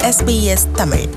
SBS Tamil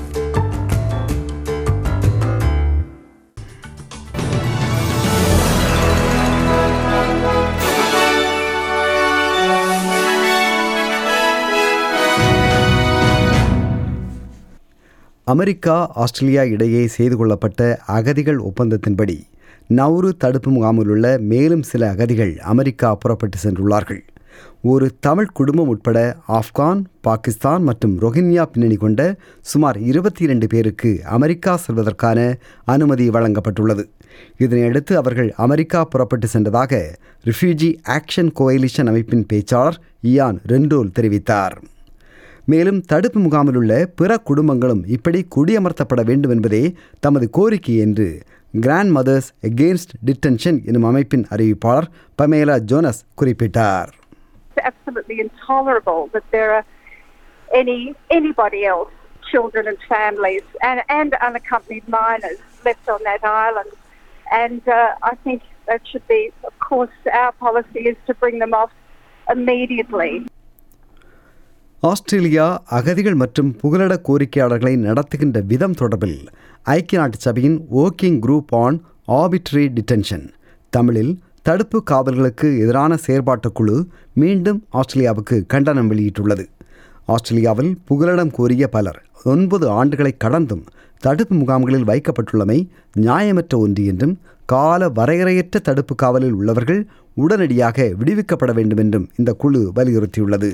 America Australia இடையே செய்து கொள்ளப்பட்ட அகதிகள் ஒப்பந்தத்தின்படி நவுரு தடுப்பு முகாமில் உள்ள மேலும் சில அகதிகள் அமெரிக்கா புறப்பட்டு சென்றுள்ளார்கள் ஒரு தமிழ் குடும்பம் உட்பட ஆப்கான் பாகிஸ்தான் மற்றும் ரொஹின்யா பின்னணி கொண்ட சுமார் இருபத்தி இரண்டு பேருக்கு அமெரிக்கா செல்வதற்கான அனுமதி வழங்கப்பட்டுள்ளது இதனையடுத்து அவர்கள் அமெரிக்கா புறப்பட்டு சென்றதாக ரிஃப்யூஜி ஆக்ஷன் கோயலிஷன் அமைப்பின் பேச்சாளர் இயான் ரெண்டோல் தெரிவித்தார் மேலும் தடுப்பு முகாமில் உள்ள பிற குடும்பங்களும் இப்படி குடியமர்த்தப்பட வேண்டும் என்பதே தமது கோரிக்கை என்று கிராண்ட் மதர்ஸ் எகெயின்ஸ்ட் டிட்டென்ஷன் எனும் அமைப்பின் அறிவிப்பாளர் பமேலா ஜோனஸ் குறிப்பிட்டார் It's absolutely intolerable that there are any anybody else, children and families, and, and unaccompanied minors left on that island. And uh, I think that should be, of course, our policy is to bring them off immediately. Australia அகதிகள் மற்றும் புகலிட கோரிக்கையாளர்களை நடத்துகின்ற விதம் தொடர்பில் ஐக்கிய நாட்டு சபையின் working group on arbitrary detention தமிழில் தடுப்பு காவல்களுக்கு எதிரான செயற்பாட்டுக் குழு மீண்டும் ஆஸ்திரேலியாவுக்கு கண்டனம் வெளியிட்டுள்ளது ஆஸ்திரேலியாவில் புகலிடம் கோரிய பலர் ஒன்பது ஆண்டுகளை கடந்தும் தடுப்பு முகாம்களில் வைக்கப்பட்டுள்ளமை நியாயமற்ற ஒன்று என்றும் கால வரையறையற்ற தடுப்பு காவலில் உள்ளவர்கள் உடனடியாக விடுவிக்கப்பட வேண்டும் என்றும் இந்த குழு வலியுறுத்தியுள்ளது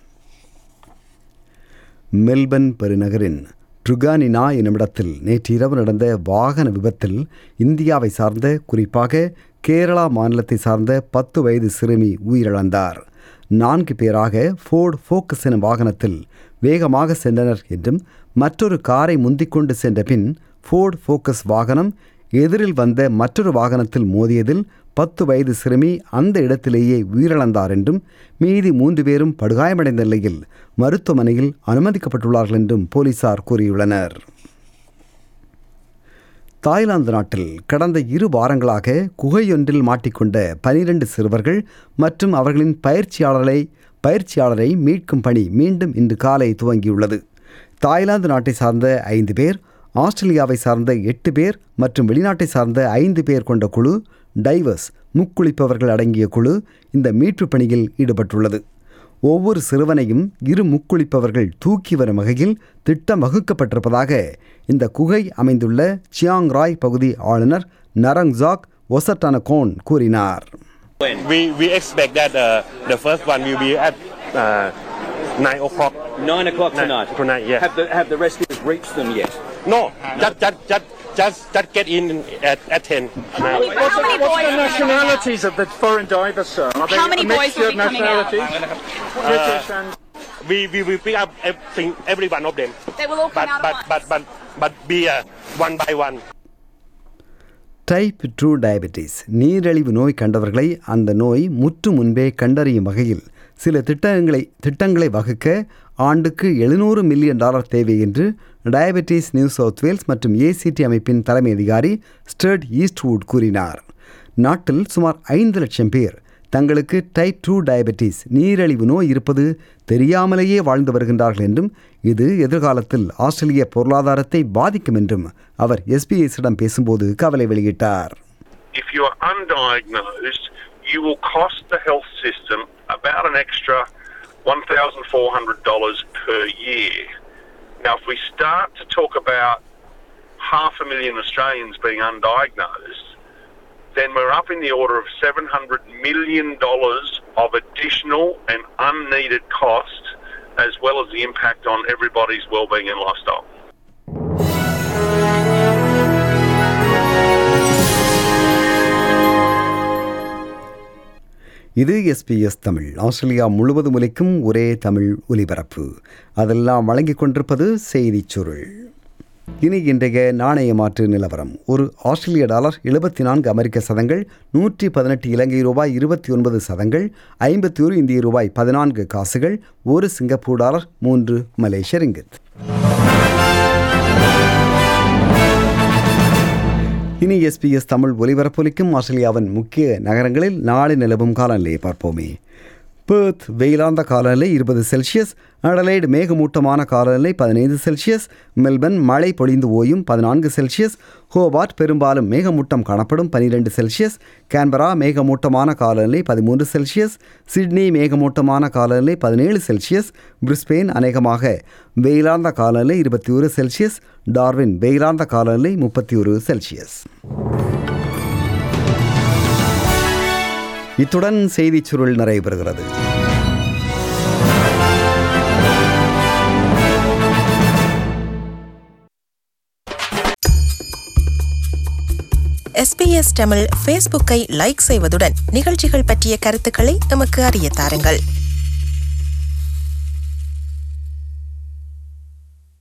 மெல்பர்ன் பெருநகரின் ட்ருகானினா என்னுமிடத்தில் நேற்று இரவு நடந்த வாகன விபத்தில் இந்தியாவை சார்ந்த குறிப்பாக கேரளா மாநிலத்தை சார்ந்த பத்து வயது சிறுமி உயிரிழந்தார் நான்கு பேராக ஃபோர்டு ஃபோக்கஸ் எனும் வாகனத்தில் வேகமாக சென்றனர் என்றும் மற்றொரு காரை முந்திக்கொண்டு சென்ற பின் ஃபோர்டு ஃபோக்கஸ் வாகனம் எதிரில் வந்த மற்றொரு வாகனத்தில் மோதியதில் பத்து வயது சிறுமி அந்த இடத்திலேயே உயிரிழந்தார் என்றும் மீதி மூன்று பேரும் படுகாயமடைந்த நிலையில் மருத்துவமனையில் அனுமதிக்கப்பட்டுள்ளார்கள் என்றும் போலீசார் கூறியுள்ளனர் தாய்லாந்து நாட்டில் கடந்த இரு வாரங்களாக குகையொன்றில் மாட்டிக்கொண்ட பனிரெண்டு சிறுவர்கள் மற்றும் அவர்களின் பயிற்சியாளரை பயிற்சியாளரை மீட்கும் பணி மீண்டும் இன்று காலை துவங்கியுள்ளது தாய்லாந்து நாட்டை சார்ந்த ஐந்து பேர் ஆஸ்திரேலியாவை சார்ந்த எட்டு பேர் மற்றும் வெளிநாட்டை சார்ந்த ஐந்து பேர் கொண்ட குழு டைவர்ஸ் முக்குளிப்பவர்கள் அடங்கிய குழு இந்த மீட்பு பணியில் ஈடுபட்டுள்ளது ஒவ்வொரு சிறுவனையும் இரு முக்குளிப்பவர்கள் தூக்கி வரும் வகையில் திட்டம் வகுக்கப்பட்டிருப்பதாக இந்த குகை அமைந்துள்ள சியாங் ராய் பகுதி ஆளுநர் நரங்ஜாக் ஒசட்டானகோன் கூறினார் We we expect that uh, the first one will be at uh, nine o'clock Nine o'clock Nine- tonight. tonight, yeah. Have the have the rescuers reached them yet? No, just just just just just get in at at ten. How many, now. how many What's boys the will be coming out? nationalities of the foreign divers, sir? Are they How many a boys mixture will of be coming out? nationalities? British and We we will pick up everything, every one of them. They will all come But out but at but once. but but be uh, one by one. Type two diabetes நீரிழிவு நோய் கண்டவர்களை அந்த நோய் முற்று முன்பே கண்டறியும் வகையில் சில திட்டங்களை திட்டங்களை வகுக்க ஆண்டுக்கு எழுநூறு மில்லியன் டாலர் தேவை என்று டயபெட்டிஸ் நியூ சவுத் வேல்ஸ் மற்றும் ஏசிடி அமைப்பின் தலைமை அதிகாரி ஸ்டர்ட் ஈஸ்ட்வுட் கூறினார் நாட்டில் சுமார் ஐந்து லட்சம் பேர் தங்களுக்கு டைப் டூ டயபெட்டிஸ் நீரிழிவு நோய் இருப்பது தெரியாமலேயே வாழ்ந்து வருகின்றார்கள் என்றும் இது எதிர்காலத்தில் ஆஸ்திரேலிய பொருளாதாரத்தை பாதிக்கும் என்றும் அவர் எஸ்பிஎஸிடம் பேசும்போது கவலை வெளியிட்டார் if you are undiagnosed, you will cost the health system about an extra $1,400 per year. Now, if we start to talk about half a million Australians being undiagnosed, then we're up in the order of $700 million of additional and unneeded cost, as well as the impact on everybody's wellbeing and lifestyle. இது SBS Tamil Australia முழுவதும் ஒலிக்கும் ஒரே தமிழ் ஒலிபரப்பு அதெல்லாம் வழங்கிக் கொண்டிருப்பது செய்திச் சுருள் இனி இன்றைய நாணய மாற்று நிலவரம் ஒரு ஆஸ்திரேலிய டாலர் எழுபத்தி நான்கு அமெரிக்க சதங்கள் நூற்றி பதினெட்டு இலங்கை ரூபாய் இருபத்தி ஒன்பது சதங்கள் ஐம்பத்தி ஒரு இந்திய ரூபாய் பதினான்கு காசுகள் ஒரு சிங்கப்பூர் டாலர் மூன்று மலேசிய ரிங்கித் இனி எஸ்பிஎஸ் தமிழ் ஒலிபரப்பொலிக்கும் ஆஸ்திரேலியாவின் முக்கிய நகரங்களில் நாளை நிலவும் காலநிலையை பார்ப்போமே பேர்த் வெயிலாந்த காலநிலை இருபது செல்சியஸ் அடலைடு மேகமூட்டமான காலநிலை பதினைந்து செல்சியஸ் மெல்பர்ன் மழை பொழிந்து ஓயும் பதினான்கு செல்சியஸ் ஹோபார்ட் பெரும்பாலும் மேகமூட்டம் காணப்படும் பனிரெண்டு செல்சியஸ் கேன்பரா மேகமூட்டமான காலநிலை பதிமூன்று செல்சியஸ் சிட்னி மேகமூட்டமான காலநிலை பதினேழு செல்சியஸ் பிரிஸ்பெயின் அநேகமாக வெயிலாந்த காலநிலை இருபத்தி ஒரு செல்சியஸ் டார்வின் வெயிலாந்த காலநிலை முப்பத்தி ஒரு செல்சியஸ் இத்துடன் செய்திச் சுருள் நிறைவு எஸ்பிஎஸ் தமிழ் ஃபேஸ்புக்கை லைக் செய்வதுடன் நிகழ்ச்சிகள் பற்றிய கருத்துக்களை எமக்கு அறிய தாருங்கள்